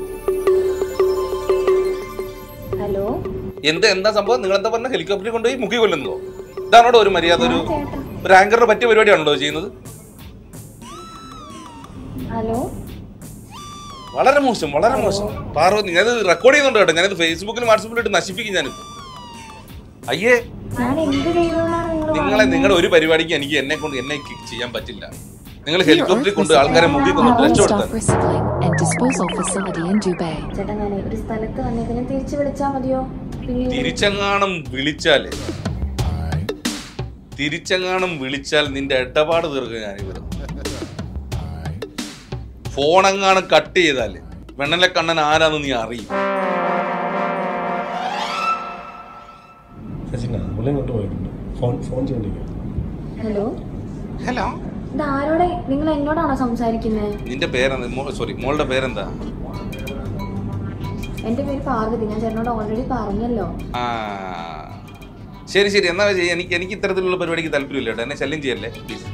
ഹലോ എന്ത് എന്താ സംഭവം നിങ്ങൾ എന്താ പറഞ്ഞ ഹെലികോപ്റ്ററിൽ കൊണ്ടുപോയി മുക്കി കൊല്ലുന്നതോ ഇതാണോടോ ഒരു മര്യാദ ഒരു ചേട്ടൻ ഒരു ആങ്കറിന് പറ്റിയ പരിപാടിയാണല്ലോ ചെയ്യുന്നത് ഹലോ വളരെ മോശം വളരെ മോശം പാർവതി ഞാനത് റെക്കോർഡ് ചെയ്യുന്നുണ്ട് കേട്ടോ ഞാനത് ഫേസ്ബുക്കിലും വാട്സപ്പിലും ഇട്ട് നശിപ്പിക്കും ഞാനിപ്പോ അയ്യേ ഞാൻ എന്ത് ചെയ്തോന്നാണ് നിങ്ങൾ നിങ്ങളെ നിങ്ങളുടെ ഒരു പരിപാടിക്ക് എനിക്ക് എന്നെ കൊണ്ട് എന്നെ kick ചെയ്യാൻ പറ്റില്ല നിങ്ങൾ The ഹെലികോപ്റ്ററിൽ Earth കൊണ്ട് is ആൾക്കാരെ മുക്കി a കൊന്നിട്ട് one-stop രക്ഷപ്പെടുത്താൻ recycling and disposal facility in Dubai. ചേട്ടാ ഞാൻ ഒരു സ്ഥലത്ത് വന്നേക്ക് ഞാൻ തിരിച്ചു വിളിച്ചാൽ മതിയോ പിന്നെ തിരിച്ചെങ്ങാണം വിളിച്ചാലേ തിരിച്ചെങ്ങാണം വിളിച്ചാൽ നിന്റെ ഇടപാട് തീർക്കുക ഞാനിവിടെ ഫോണെങ്ങാണം കട്ട് ചെയ്താല് വെണ്ണലെ കണ്ണൻ ആരാന്ന് നീ അറിയും ശശിന പുള്ളി ഇങ്ങോട്ട് പോയിട്ടുണ്ട് ഫോൺ ഫോൺ ചെയ്തോണ്ടിരിക്കുക ഹലോ ഹലോ ഇത് ആരോടെ നിങ്ങൾ എന്നോടാണോ സംസാരിക്കുന്നത് നിന്റെ പേരെന്താ സോറി മോളുടെ പേരെന്താ എന്റെ പേര് പാർവതി ഞാൻ ചേട്ടനോട് ഓൾറെഡി പറഞ്ഞല്ലോ ആ ശരി ശരി എന്നാ ചെയ്യ്. എനിക്ക് എനിക്ക് ഇത്തരത്തിലുള്ള പരിപാടിക്ക് താല്പര്യമില്ല കേട്ടോ എന്നെ ശല്യം ചെയ്യല്ലേ പ്ലീസ്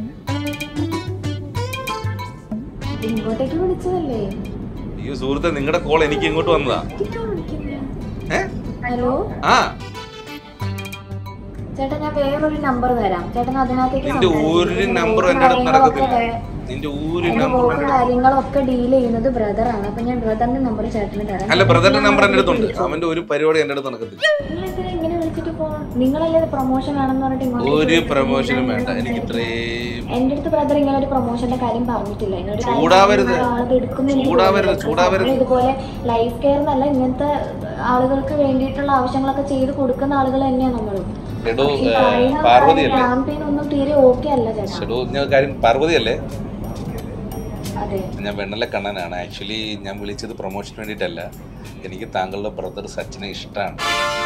ഇങ്ങോട്ടേക്ക് വിളിച്ചതല്ലേ അയ്യോ സുഹൃത്തെ നിങ്ങളുടെ കോൾ എനിക്ക് ഇങ്ങോട്ട് വന്നതാ എനിക്കോ വിളിക്കുന്നത് ഏ ഹലോ ആ ചേട്ടാ ഞാൻ വേറൊരു നമ്പർ തരാം ചേട്ടൻ അതിനകത്തേക്ക് നിന്റെ സംസാരിക്ക്. ഒരു ഇതിന്റെ നമ്പറും name എൻ്റെ അടുത്ത് കാര്യങ്ങളൊക്കെ നടക്കത്തില്ല. വേ- നിന്റെ ഊര് എന്റെ നമ്പർ വർക്ക് കാര്യങ്ങളൊക്കെ ഡീൽ ചെയ്യുന്നത് ബ്രദറാണ് അപ്പൊ ഞാൻ ബ്രദറിന്റെ നമ്പർ ചേട്ടന് തരാം അല്ല ബ്രദറിന്റെ നമ്പർ എൻ്റെ അടുത്തുണ്ട് അവന്റെ ഒരു പരിപാടി എൻ്റെ അടുത്ത് നടക്കത്തില്ല നിങ്ങൾ എന്തിനാ ഇങ്ങനെ വിളിച്ചിട്ട് പോകണം നിങ്ങളല്ലേ പ്രൊമോഷൻ ആണെന്ന് പറഞ്ഞിട്ട് ഇങ്ങോട്ട് ഒരു വിളിച്ചിട്ട് പ്രൊമോഷനും ഞാൻ വേണ്ട എനിക്ക് സംസാരിക്കുന്നു. ഇത്രയും എന്റെ അടുത്ത് ബ്രദർ ഇങ്ങനെ ഒരു പ്രൊമോഷന്റെ കാര്യം പറഞ്ഞിട്ടില്ല ഇങ്ങനെ ഒരു കാര്യം ചൂടാവരുത്. പറഞ്ഞ ആളത് എടുക്കുമെന്ന് എനിക്ക് ചൂടാവരുത്, തോന്നുന്നില്ല. ചൂടാവരുത്. നമ്മൾ ഇതുപോലെ ലൈഫ് കെയർ എന്നല്ല ഇങ്ങനത്തെ ആളുകൾക്ക് വേണ്ടിയിട്ടുള്ള ആവശ്യങ്ങളൊക്കെ ചെയ്ത് കൊടുക്കുന്ന ആളുകൾ തന്നെയാണ് നമ്മൾ എടോ ഏ, പാർവതി അല്ലേ ക്യാമ്പയിൻ ഒന്നും തീരെ ഓക്കെ അല്ല ചേട്ടാ എടോ ഞാൻ കാര്യം പാർവതി അല്ലേ അതെ ഞാൻ വെണ്ണല കണ്ണനാണ് ആക്ച്വലി ഞാൻ വിളിച്ചത് പ്രൊമോഷന് വേണ്ടിയിട്ടല്ല എനിക്ക് താങ്കളുടെ ബ്രദർ സച്ചിനെ ഇഷ്ടമാണ്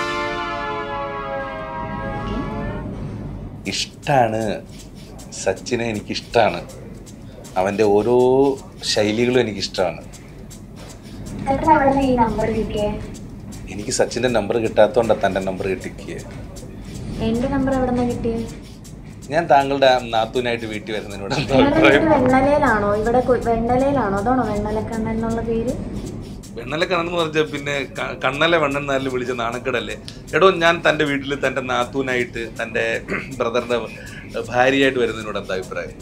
ഇഷ്ടമാണ് സച്ചിനെ എനിക്ക് ഇഷ്ടമാണ് അവൻ്റെ ഓരോ ശൈലികളും എനിക്ക് ഇഷ്ടമാണ് ചേട്ടൻ എവിടെ ഈ നമ്പർ കിട്ടിയേ എനിക്ക് സച്ചിൻ്റെ നമ്പർ കിട്ടാത്തതുകൊണ്ടാണ് തൻ്റെ നമ്പർ കിട്ടിക്കുക എന്റെ നമ്പർ എവിടെ നിന്നാ കിട്ടിയേ ഞാൻ താങ്കളുടെ നാത്തൂനായിട്ട് വീട്ടിൽ വരുന്നതിനോട് എന്താ നിങ്ങളുടെ അഭിപ്രായം വീട് വെണ്ണലയിലാണോ ഇവിടെ കു- വെണ്ണലയിലാണോ അതാണോ വെണ്ണലക്കണ്ണൻ എന്നുള്ള പേര് വെണ്ണല കണ്ണെന്ന് പറഞ്ഞാൽ പിന്നെ ക- കണ്ണല വെണ്ണൻ എന്നാലും വിളിച്ച നാണക്കേടല്ലേ എടോ ഞാൻ തൻ്റെ വീട്ടിൽ തൻ്റെ നാത്തൂനായിട്ട് തൻ്റെ ബ്രദറിൻ്റെ ഭാര്യയായിട്ട് വരുന്നതിനോട് എന്താ അഭിപ്രായം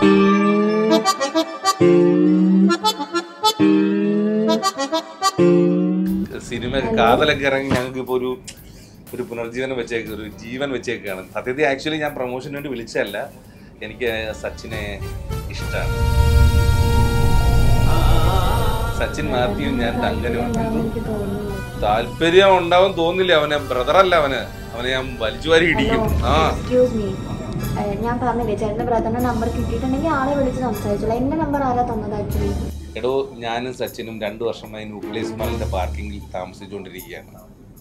സിനിമ കാതലൊക്കെ ഇറങ്ങി ഞങ്ങൾക്ക് ഇപ്പോൾ ഒരു ഒരു പുനർജീവനം വെച്ചേക്ക് ഒരു ജീവൻ വെച്ചേക്കാണ് സത്യത്തിൽ ആക്ച്വലി ഞാൻ പ്രൊമോഷന് വേണ്ടി വിളിച്ചതല്ല എനിക്ക് സച്ചിനെ ഇഷ്ടമാണ് സച്ചിൻ മാത്യുവും ഞാൻ തങ്കനുമാണ് എനിക്ക് തോന്നുന്നു താല്പര്യം ഉണ്ടാവും തോന്നില്ല അവനെ ബ്രദറല്ല അവന് അവനെ ഞാൻ വലിച്ചു വാരി ഇടിക്കും ആ എക്സ്ക്യൂസ് മീ ഞാൻ പറഞ്ഞില്ലേ ചേട്ടന്റെ ബ്രദറിന്റെ നമ്പർ കിട്ടിയിട്ടുണ്ടെങ്കിൽ ആളെ വിളിച്ച് സംസാരിച്ചോളൂ എന്റെ നമ്പർ ആരാ തന്നത് ആക്ച്വലി എടോ ഞാനും സച്ചിനും രണ്ടു വർഷമായി ന്യൂക്ലിയസ് മാളിന്റെ പാർക്കിങ്ങിൽ താമസിച്ചുകൊണ്ടിരിക്കുകയാണ്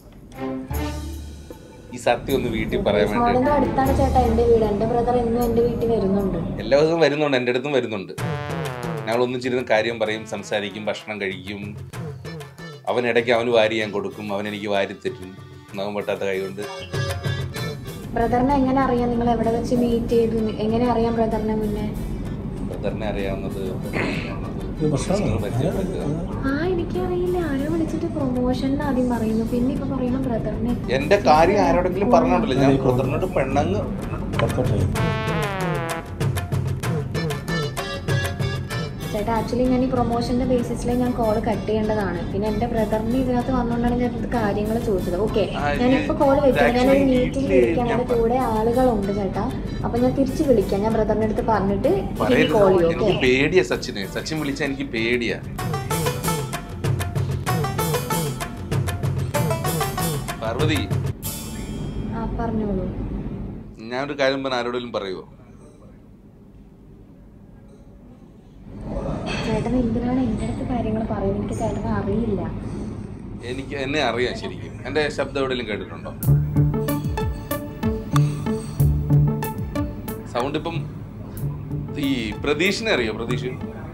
ഈ സത്യം ഒന്ന് വീട്ടിൽ പറയാൻ വേണ്ടി മോളിന്റെ അടുത്താണ് ചേട്ടാ എന്റെ വീട് എന്റെ ബ്രദർ എന്നും എന്റെ വീട്ടിൽ വരുന്നുണ്ട് എല്ലാ ദിവസവും വരുന്നുണ്ട് എൻ്റെ അടുത്തും വരുന്നുണ്ട് ഞങ്ങൾ ഒന്നിച്ചിരുന്ന് കാര്യം പറയും സംസാരിക്കും ഭക്ഷണം കഴിക്കും അവൻ ഇടയ്ക്ക് അവന് വാരി ഞാൻ കൊടുക്കും അവൻ എനിക്ക് വാരി തരും നഖം പറ്റാത്ത കൈ കൊണ്ട് ബ്രദറിനെ എങ്ങനെ അറിയാം നിങ്ങൾ എവിടെ വെച്ച് മീറ്റ് ചെയ്തു എങ്ങനെ അറിയാം ബ്രദറിനെ മുന്നേ ബ്രദറിനെ അറിയാവുന്നത് ഇത് പ്രശ്നമാണോ? പ്രശ്നങ്ങൾ പരിചയപ്പെടുത്തുക ആ എനിക്കറിയില്ല ആരോ വിളിച്ചിട്ട് പ്രൊമോഷൻ ആദ്യം പറയുന്നു പിന്നെ ഇപ്പൊ പറയുന്നു ബ്രദറിനെ എന്റെ കാര്യം ആരോടെങ്കിലും പറഞ്ഞോണ്ടല്ലോ ഞാൻ ബ്രദറിനോട് പെണ്ണങ്ങ് വർക്കൗട്ട് ചെയ്യും. ചേട്ടാ ആക്ച്വലി ഞാൻ ഈ പ്രൊമോഷന്റെ ബേസിസിൽ ഞാൻ കോൾ കട്ട് ചെയ്യേണ്ടതാണ് പിന്നെ എന്റെ ബ്രദറിന് ഇതിനകത്ത് വന്നുകൊണ്ടാണ് ഞാൻ ഇത് കാര്യങ്ങൾ ചോദിച്ചത് ഓക്കെ ആ, ഞാൻ ഇപ്പൊ കോൾ വെച്ചു ഇത് ഞാനൊരു actually മീറ്റിംഗ് വീട്ടില് ഇരിക്കാൻ ഞാൻ എന്റെ കൂടെ ആളുകളുണ്ട് ചേട്ടാ അപ്പൊ ഞാൻ തിരിച്ചു വിളിക്കാം ഞാൻ ബ്രദറിന്റെ അടുത്ത് പറഞ്ഞിട്ട് പറയരുത് കോൾ ചെയ്യും എനിക്ക് ഓക്കെ പേടിയാ സച്ചിനെ സച്ചിൻ വിളിച്ചാ എനിക്ക് പേടിയാ പാർവതി ആ പറഞ്ഞോളൂ ഞാനൊരു കാര്യം പറഞ്ഞ ആരോടെങ്കിലും പറയുമോ ചേട്ടൻ എന്തിനാണ് എന്റെ അടുത്ത് കാര്യങ്ങൾ പറയുന്നത് എനിക്ക് ചേട്ടനെ അറിയില്ല എനിക്ക് എന്നെ അറിയാം ശരിക്കും എന്റെ ശബ്ദം എവിടെയെങ്കിലും കേട്ടിട്ടുണ്ടോ സൗണ്ട് ഇപ്പം ഈ പ്രതീഷിനെ അറിയോ പ്രതീഷ്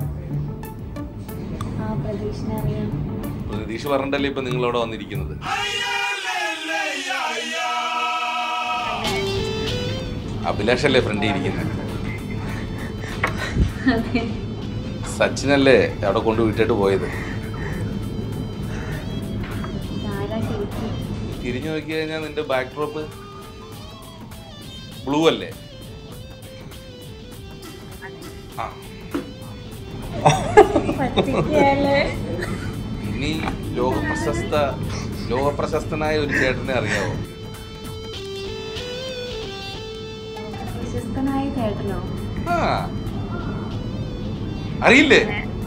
ആ പ്രതീക്ഷിനെ അറിയാം പ്രതീഷ് പറഞ്ഞിട്ടല്ലേ ഇപ്പൊ നിങ്ങളവിടെ വന്നിരിക്കുന്നത് അഭിലാഷല്ലേ ഫ്രണ്ട് ഇരിക്കുന്നത് സച്ചിനല്ലേ അവിടെ കൊണ്ട് വിട്ടിട്ട് പോയത് ആരാ ചേച്ചി തിരിഞ്ഞു നോക്കി കഴിഞ്ഞാൽ നിന്റെ ബാക്ക് ഡ്രോപ്പ് ബ്ലൂ അല്ലേ ആ ഇനി ലോകപ്രശസ്ത ലോകപ്രശസ്തനായ ഒരു ചേട്ടനെ അറിയാവോ പ്രശസ്തനായ ചേട്ടനോ ആ അറിയില്ലേ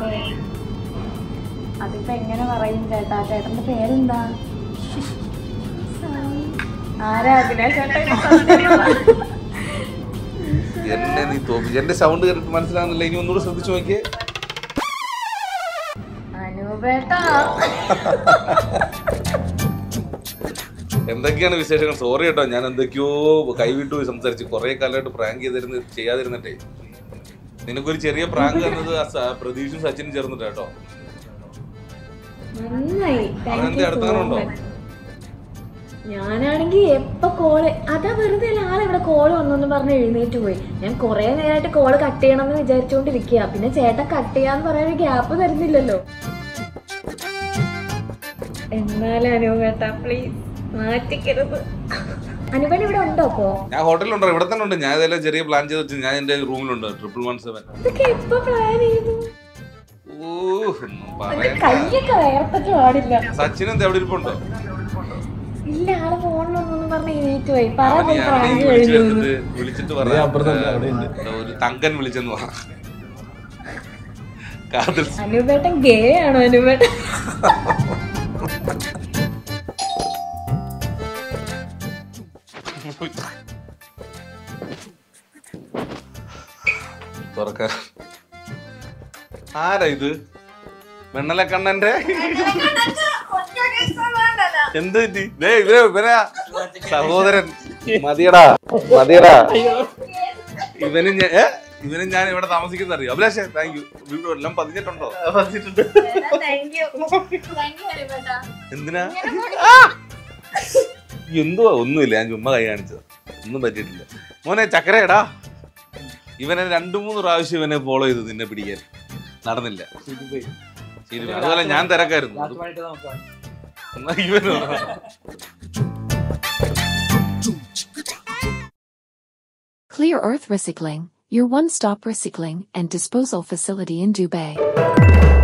അതിപ്പോ എങ്ങനെ പറയും ചേട്ടാ ചേട്ടന്റെ പേരെന്താ ആരാ അഭിലാഷ് എന്നെ നീ തോപ്പി എന്റെ സൗണ്ട് കേട്ടിട്ട് മനസ്സിലാകുന്നില്ല ഇനി ഒന്നുകൂടെ ശ്രദ്ധിച്ചു നോക്കിയേ അനൂപേട്ടാ എന്തൊക്കെയാണ് വിശേഷങ്ങൾ സോറി കേട്ടോ ഞാൻ എന്തൊക്കെയോ കൈവിട്ടു പോയി സംസാരിച്ച് കുറെ കാലമായിട്ട് പ്രാങ്ക് ചെയ്തിരുന്ന് ചെയ്യാതിരുന്നിട്ടേ നിനക്കൊരു ചെറിയ പ്രാങ്ക് തന്നത് ആ സ- പ്രതീഷും സച്ചിനും ചേർന്നിട്ട് കേട്ടോ നന്നായി Thank അവനെന്തേ you so അടുത്താണുണ്ടോ? much. ഞാനാണെങ്കി എപ്പോ കോള് അതാ വെറുതെ അല്ല ആളിവിടെ കോള് വന്നെന്ന് പറഞ്ഞ് എഴുന്നേറ്റ് പോയി ഞാൻ കുറെ നേരമായിട്ട് കോള് കട്ട് ചെയ്യണമെന്ന് വിചാരിച്ചുകൊണ്ടിരിക്കുക പിന്നെ ചേട്ടൻ കട്ട് ചെയ്യാന്ന് പറയാൻ ഒരു ഗ്യാപ്പ് തരുന്നില്ലല്ലോ എന്നാലും അനുപേട്ട പ്ലീസ് മാറ്റിക്കരുത് അനുപേട്ട ഇവിടെ ഉണ്ടോ അപ്പോ ഞാൻ ഹോട്ടലിലുണ്ടോ ഇവിടെ തന്നെ ഉണ്ട് ഞാൻ ഇതെല്ലാം ചെറിയ പ്ലാൻ ചെയ്ത് വെച്ച് ഞാൻ എന്റെ റൂമിലുണ്ട് ട്രിപ്പിൾ വൺ സെവൻ ഇതൊക്കെ എപ്പോ പ്ലാൻ ചെയ്തു ഓ ഒന്നും എന്റെ പറയണ്ട കയ്യൊക്കെ വേർത്തിട്ട് പാടില്ല സച്ചിൻ എന്താ എവിടെ ഇരിപ്പുണ്ടോ ഇല്ല ആള് ഫോണിലൊന്നും പറഞ്ഞ എണീറ്റ് പോയി പറ അവന് പോയി അവനെ പ്രാങ്ക് വിളിച്ച് കഴിഞ്ഞു വരുന്നിട്ട് വിളിച്ചിട്ട് പറ ദേ അപ്പുറത്തുണ്ട്, അവിടെ ഉണ്ട്. ഒരു തങ്കൻ വിളിച്ചെന്ന് പറ കാതിൽ അനുപേട്ടൻ ഗേ ആണോ അനുപേട്ടൻ തുറക്കാൻ ആരാ ഇത് വെണ്ണലക്കണ്ണന്റെ എന്ത് പറ്റി ദേ ഇവരെ ഇവരാ സഹോദരൻ മതിയടാ മതിയടാ ഇവനും ഞാൻ ഏ? ഇവനും ഞാൻ ഇവിടെ താമസിക്കുന്ന അറിയോ അഭിലാഷേ താങ്ക് യു വീട് എല്ലാം പതിഞ്ഞിട്ടുണ്ടോ എന്തിനാ ആ! എന്തുവാ ഒന്നുമില്ല ഞാൻ ചുമ്മാ കൈ കാണിച്ചത് ഒന്നും പറ്റിയിട്ടില്ല മോനെ ചക്കരയടാ ഇവനെ രണ്ടു മൂന്ന് പ്രാവശ്യം ഇവനെ ഫോളോ ചെയ്തു നിന്നെ പിടിക്കാൻ നടന്നില്ല ശരി അതുപോലെ ഞാൻ തിരക്കായിരുന്നു അത് എന്നാ ഇവനോ Clear Earth Recycling, your one-stop recycling and disposal facility in Dubai.